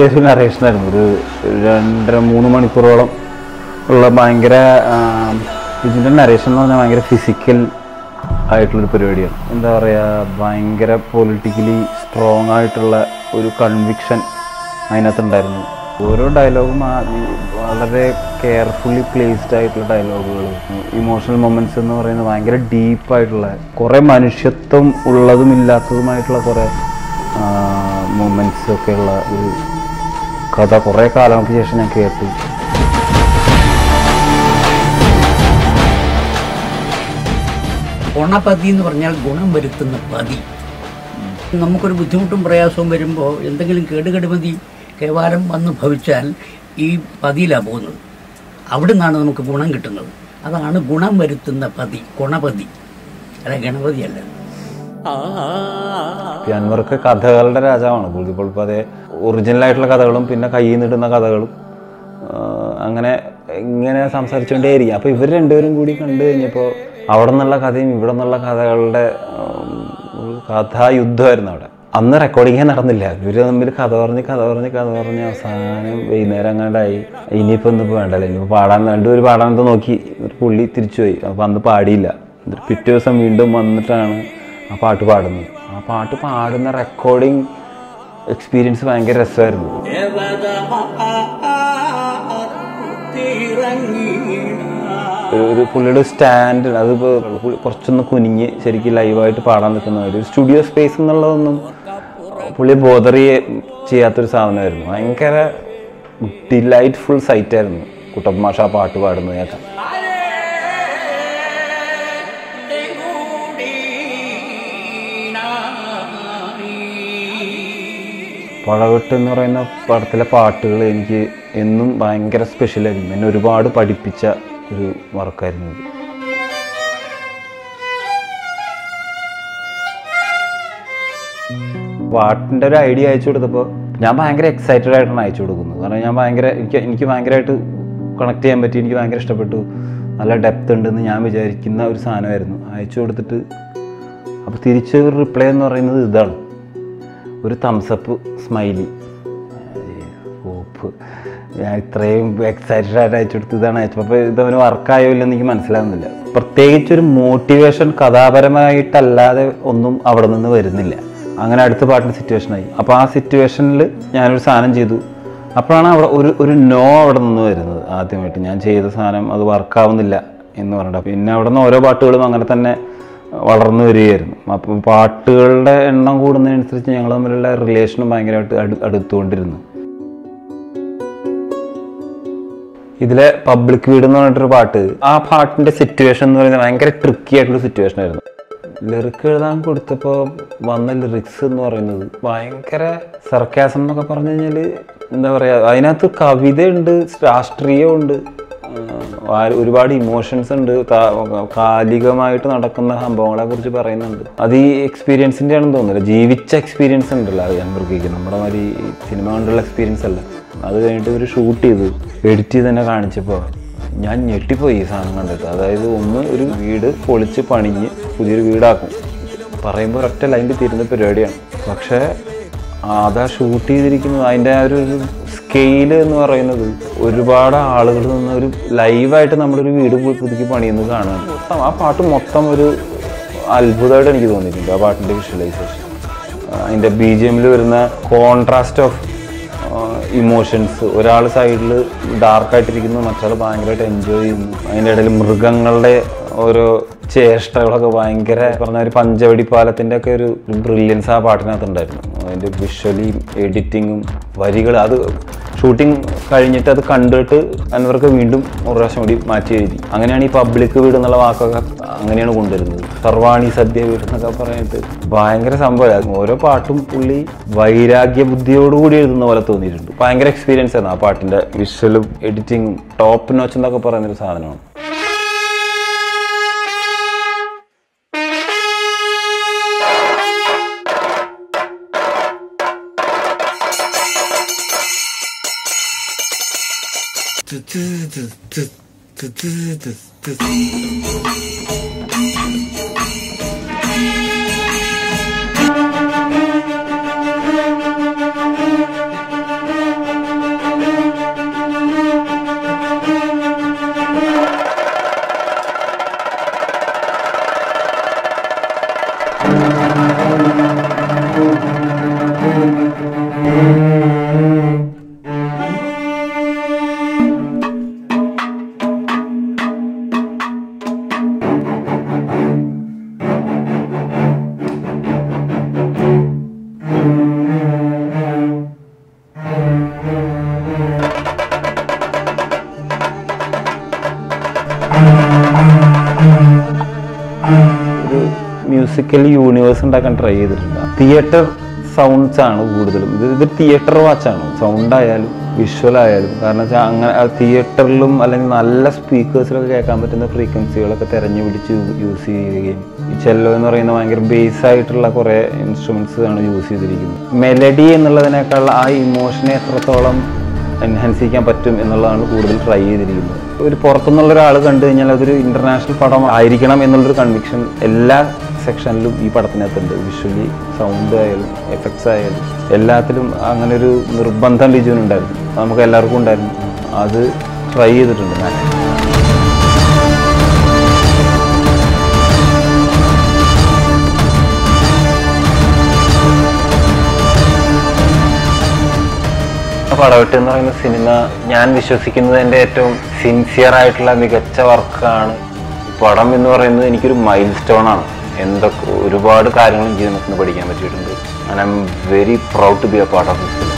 നല്ലൊരു നറേഷനായിരുന്നു ഒരു രണ്ടര മൂന്ന് മണിക്കൂറോളം ഉള്ള ഭയങ്കര ആ, ഇതിൻ്റെ നറേഷൻ എന്ന് പറഞ്ഞാൽ ഭയങ്കര ഫിസിക്കൽ ആയിട്ടുള്ളൊരു പരിപാടിയാണ് എന്താ പറയുക ഭയങ്കര പൊളിറ്റിക്കലി സ്ട്രോങ് ആയിട്ടുള്ള ഒരു കൺവിക്ഷൻ അതിനകത്തുണ്ടായിരുന്നു ഓരോ ഡയലോഗും വളരെ കെയർഫുള്ളി പ്ലേസ്ഡ് ആയിട്ടുള്ള ഡയലോഗുകൾ ഇമോഷണൽ മൊമെന്റ്സ് എന്ന് പറയുന്നത് ഭയങ്കര ഡീപ്പായിട്ടുള്ള കുറേ മനുഷ്യത്വം ഉള്ളതും ഇല്ലാത്തതുമായിട്ടുള്ള കുറേ മൊമെന്റ്സ് ഒക്കെ ഉള്ള ഒരു കഥ കുറേ കാലങ്ങൾക്ക് ശേഷം ഞാൻ കേട്ടു ഗുണപതി എന്ന് പറഞ്ഞാൽ ഗുണം വരുത്തുന്ന പതി നമുക്കൊരു ബുദ്ധിമുട്ടും പ്രയാസവും വരുമ്പോൾ എന്തെങ്കിലും കേടുകെടുമതി കേവലം വന്ന് ഭവിച്ചാൽ ഈ പതിയിലാണ് പോകുന്നത് അവിടെ നിന്നാണ് നമുക്ക് ഗുണം കിട്ടുന്നത് അതാണ് ഗുണം വരുത്തുന്ന പതി ഗുണപതി അല്ല ഗണപതിയല്ല പി. അൻവർക്ക് കഥകളുടെ രാജാവാണ് പുള്ളി ഇപ്പോൾ അതേ ഒറിജിനൽ ആയിട്ടുള്ള കഥകളും പിന്നെ കയ്യിൽ നിന്നിടുന്ന കഥകളും ആ, അങ്ങനെ ഇങ്ങനെ സംസാരിച്ചുകൊണ്ടേയിരിക്കും അപ്പോൾ ഇവർ രണ്ടുപേരും കൂടി കണ്ടു കഴിഞ്ഞപ്പോൾ അവിടെ നിന്നുള്ള കഥയും ഇവിടെ നിന്നുള്ള കഥകളുടെ ഉം, ഒരു കഥായുദ്ധമായിരുന്നു അവിടെ അന്ന് റെക്കോർഡിങ് നടന്നില്ല ഇവർ തമ്മിൽ കഥ പറഞ്ഞ് കഥ പറഞ്ഞ് കഥ പറഞ്ഞ് അവസാനം വൈകുന്നേരം അങ്ങാണ്ടായി ഇനിയിപ്പോൾ ഇന്നിപ്പോൾ വേണ്ടല്ലോ ഇനിയിപ്പോൾ പാടാൻ രണ്ടുപേർ പാടാൻ നോക്കി ഒരു പുള്ളി തിരിച്ചുപോയി അപ്പോൾ അന്ന് പാടിയില്ല എന്നിട്ട് പിറ്റേ ദിവസം വീണ്ടും വന്നിട്ടാണ് ആ പാട്ട് പാടുന്നത് ആ പാട്ട് പാടുന്ന റെക്കോർഡിങ് എക്സ്പീരിയൻസ് ഭയങ്കര രസമായിരുന്നു ഒരു- ഒരു പുള്ളിയുടെ സ്റ്റാൻഡ് അതിപ്പോൾ പുള്ളി കുറച്ചൊന്ന് കുനിഞ്ഞ് ശരിക്കും ലൈവായിട്ട് പാടാൻ നിൽക്കുന്ന ഒരു സ്റ്റുഡിയോ സ്പേസ് എന്നുള്ളതൊന്നും പുള്ളി ബോധറിയെ ചെയ്യാത്തൊരു സാധനമായിരുന്നു ഭയങ്കര ഡിലൈറ്റ്ഫുൾ സൈറ്റായിരുന്നു കുട്ടപ്പമാഷ ആ പാട്ട് പാടുന്നത് കേൾക്കാൻ പടവെട്ട് എന്ന് പറയുന്ന പടത്തിലെ പാട്ടുകൾ എനിക്ക് എന്നും ഭയങ്കര സ്പെഷ്യലായിരുന്നു എന്നെ ഒരുപാട് പഠിപ്പിച്ച ഒരു വർക്കായിരുന്നു ഇത് പാട്ടിൻ്റെ ഒരു ഐഡിയ അയച്ചു കൊടുത്തപ്പോൾ ഞാൻ ഭയങ്കര എക്സൈറ്റഡ് ആയിട്ടാണ് അയച്ചു കൊടുക്കുന്നത് കാരണം ഞാൻ ഭയങ്കര എനിക്ക് എനിക്ക് ഭയങ്കരമായിട്ട് കണക്ട് ചെയ്യാൻ പറ്റി എനിക്ക് ഭയങ്കര ഇഷ്ടപ്പെട്ടു നല്ല ഡെപ്ത് ഉണ്ടെന്ന് ഞാൻ വിചാരിക്കുന്ന ഒരു സാധനമായിരുന്നു അയച്ചു കൊടുത്തിട്ട് അപ്പോൾ തിരിച്ച് ഒരു റിപ്ലൈ എന്ന് പറയുന്നത് ഇതാണ് ഒരു തംസപ്പ് സ്മൈലി ഓപ്പ് ഞാൻ ഇത്രയും എക്സൈറ്റഡ് ആയിട്ട് അയച്ചു കൊടുത്ത് ഇതാണ് അയച്ചത് അപ്പോൾ ഇതവന് വർക്കായോ ഇല്ലെന്ന് എനിക്ക് മനസ്സിലാവുന്നില്ല പ്രത്യേകിച്ച് ഒരു മോട്ടിവേഷൻ കഥാപരമായിട്ടല്ലാതെ ഒന്നും അവിടെ നിന്ന് വരുന്നില്ല അങ്ങനെ അടുത്ത പാട്ടിന് സിറ്റുവേഷനായി അപ്പോൾ ആ സിറ്റുവേഷനിൽ ഞാനൊരു സാധനം ചെയ്തു അപ്പോഴാണ് അവിടെ ഒരു ഒരു നോ അവിടെ നിന്ന് വരുന്നത് ആദ്യമായിട്ട് ഞാൻ ചെയ്ത സാധനം അത് വർക്കാവുന്നില്ല എന്ന് പറഞ്ഞിട്ട് പിന്നെ അവിടെ നിന്ന് ഓരോ പാട്ടുകളും അങ്ങനെ തന്നെ വളർന്നു വരികയായിരുന്നു അപ്പം പാട്ടുകളുടെ എണ്ണം കൂടുന്നതിനനുസരിച്ച് ഞങ്ങൾ തമ്മിലുള്ള റിലേഷനും ഭയങ്കരമായിട്ട് അടു അടുത്തുകൊണ്ടിരുന്നു ഇതിലെ പബ്ലിക് വീട് എന്ന് പറഞ്ഞിട്ടൊരു പാട്ട് ആ പാട്ടിന്റെ സിറ്റുവേഷൻ എന്ന് പറയുന്നത് ഭയങ്കര ട്രിക്കി ആയിട്ടുള്ള സിറ്റുവേഷൻ ആയിരുന്നു ലിറിക്ക് എഴുതാൻ കൊടുത്തപ്പോൾ വന്ന ലിറിക്സ് എന്ന് പറയുന്നത് ഭയങ്കര സർക്കാസം എന്നൊക്കെ പറഞ്ഞു കഴിഞ്ഞാൽ എന്താ പറയുക അതിനകത്ത് കവിതയുണ്ട് രാഷ്ട്രീയമുണ്ട് ആ, ഒരുപാട് ഇമോഷൻസ് ഉണ്ട് കാ- കാലികമായിട്ട് നടക്കുന്ന സംഭവങ്ങളെ കുറിച്ച് പറയുന്നുണ്ട് അത് ഈ എക്സ്പീരിയൻസിൻ്റെ ആണെന്ന് തോന്നുന്നില്ല ജീവിച്ച എക്സ്പീരിയൻസ് ഉണ്ടല്ലോ അത് അൻവർക്കിക്ക് നമ്മുടെ മാതിരി സിനിമ കൊണ്ടുള്ള എക്സ്പീരിയൻസ് അല്ല അത് കഴിഞ്ഞിട്ട് ഒരു ഷൂട്ട് ചെയ്ത് എഡിറ്റ് ചെയ്ത് തന്നെ കാണിച്ചപ്പോൾ ഞാൻ ഞെട്ടിപ്പോയി ഈ സാധനം കണ്ടിട്ട് അതായത് ഒന്ന് ഒരു വീട് പൊളിച്ച് പണിഞ്ഞ് പുതിയൊരു വീടാക്കും പറയുമ്പോൾ ഒരൊറ്റ ലൈനിൽ തീരുന്ന പരിപാടിയാണ് പക്ഷേ അതാ ഷൂട്ട് ചെയ്തിരിക്കുന്നത് അതിൻ്റെ ആ ഒരു സ്കെയില് എന്ന് പറയുന്നത് ഒരുപാട് ആളുകൾ നിന്ന് ഒരു ലൈവായിട്ട് നമ്മളൊരു വീട് പു- പുതുക്കി പണിയുന്നത് കാണുകയാണ് മൊത്തം ആ പാട്ട് മൊത്തം ഒരു അത്ഭുതമായിട്ട് എനിക്ക് തോന്നിയിട്ടുണ്ട് ആ പാട്ടിൻ്റെ വിഷ്വലൈസേഷൻ അതിൻ്റെ ബി ജി എമ്മിൽ വരുന്ന കോൺട്രാസ്റ്റ് ഓഫ് ഇമോഷൻസ് ഒരാൾ സൈഡിൽ ഡാർക്കായിട്ടിരിക്കുന്നു മറ്റൊരാൾ ഭയങ്കരമായിട്ട് എൻജോയ് ചെയ്യുന്നു അതിൻ്റെ ഇടയിൽ മൃഗങ്ങളുടെ ഓരോ ചേഷ്ടകളൊക്കെ ഭയങ്കര പറഞ്ഞ ഒരു പഞ്ചവടി പാലത്തിൻ്റെ ഒക്കെ ഒരു ബ്രില്യൻസ് ആ പാട്ടിനകത്ത് ഉണ്ടായിരുന്നു അതിൻ്റെ വിഷ്വലിയും എഡിറ്റിങ്ങും വരികൾ അത് ഷൂട്ടിംഗ് കഴിഞ്ഞിട്ട് അത് കണ്ടിട്ട് അൻവർക്ക് വീണ്ടും ഒരു പ്രാവശ്യം കൂടി മാറ്റി എഴുതി അങ്ങനെയാണ് ഈ പബ്ലിക് വീട് എന്നുള്ള വാക്കൊക്കെ അങ്ങനെയാണ് കൊണ്ടുവരുന്നത് സർവാണി സദ്യ വീട് എന്നൊക്കെ പറഞ്ഞിട്ട് ഭയങ്കര സംഭവമാണ് ഓരോ പാട്ടും പുള്ളി വൈരാഗ്യ ബുദ്ധിയോടുകൂടി എഴുതുന്ന പോലെ തോന്നിയിട്ടുണ്ട് ഭയങ്കര എക്സ്പീരിയൻസ് ആയിരുന്നു ആ പാട്ടിന്റെ വിഷ്വലും എഡിറ്റിങ്ങും ടോപ്പ് നോച്ച് എന്നൊക്കെ പറയുന്ന ഒരു സാധനമാണ് മ്യൂസിക്കൽ യൂണിവേഴ്സ് ഉണ്ടാക്കാൻ ട്രൈ ചെയ്തിട്ടുണ്ട് തിയേറ്റർ സൗണ്ട്സ് ആണ് കൂടുതലും ഇത് ഇത് തിയേറ്റർ വാച്ചാണ് സൗണ്ട് ആയാലും വിഷ്വൽ ആയാലും കാരണം വെച്ചാൽ അങ്ങനെ തിയേറ്ററിലും അല്ലെങ്കിൽ നല്ല സ്പീക്കേഴ്സിലൊക്കെ കേൾക്കാൻ പറ്റുന്ന ഫ്രീക്വൻസികളൊക്കെ തിരഞ്ഞു പിടിച്ച് യൂസ് ചെയ്യുകയും ഈ ചെല്ലോ എന്ന് പറയുന്ന ഭയങ്കര ബേസ് ആയിട്ടുള്ള കുറേ ഇൻസ്ട്രുമെന്റ്സ് ആണ് യൂസ് ചെയ്തിരിക്കുന്നത് മെലഡി എന്നുള്ളതിനേക്കാൾ ആ ഇമോഷനെ എത്രത്തോളം എൻഹാൻസ് ചെയ്യാൻ പറ്റും എന്നുള്ളതാണ് കൂടുതൽ ട്രൈ ചെയ്തിരിക്കുന്നത് ഒരു പുറത്തുനിന്നുള്ള ഒരാൾ കണ്ടു കഴിഞ്ഞാൽ അതൊരു ഇന്റർനാഷണൽ പടം ആയിരിക്കണം എന്നുള്ളൊരു കൺവിക്ഷൻ എല്ലാ സെക്ഷനിലും ഈ പടത്തിനകത്തുണ്ട് വിഷ്വലി സൗണ്ട് ആയാലും എഫക്ട്സ് ആയാലും എല്ലാത്തിലും അങ്ങനെ ഒരു നിർബന്ധം ലിജുവിനുണ്ടായിരുന്നു അത് നമുക്ക് എല്ലാവർക്കും ഉണ്ടായിരുന്നു അത് ട്രൈ ചെയ്തിട്ടുണ്ട് ഞാൻ പടവെട്ട് എന്ന് പറയുന്ന സിനിമ ഞാൻ വിശ്വസിക്കുന്നത് എൻ്റെ ഏറ്റവും സിൻസിയർ ആയിട്ടുള്ള മികച്ച വർക്കാണ് പടം എന്ന് പറയുന്നത് എനിക്കൊരു മൈൽ സ്റ്റോൺ ആണ് എന്തൊക്കെ ഒരുപാട് കാര്യങ്ങളും ജീവിതത്തിൽ നിന്ന് പഠിക്കാൻ പറ്റിയിട്ടുണ്ട് and I am very proud to be a part of this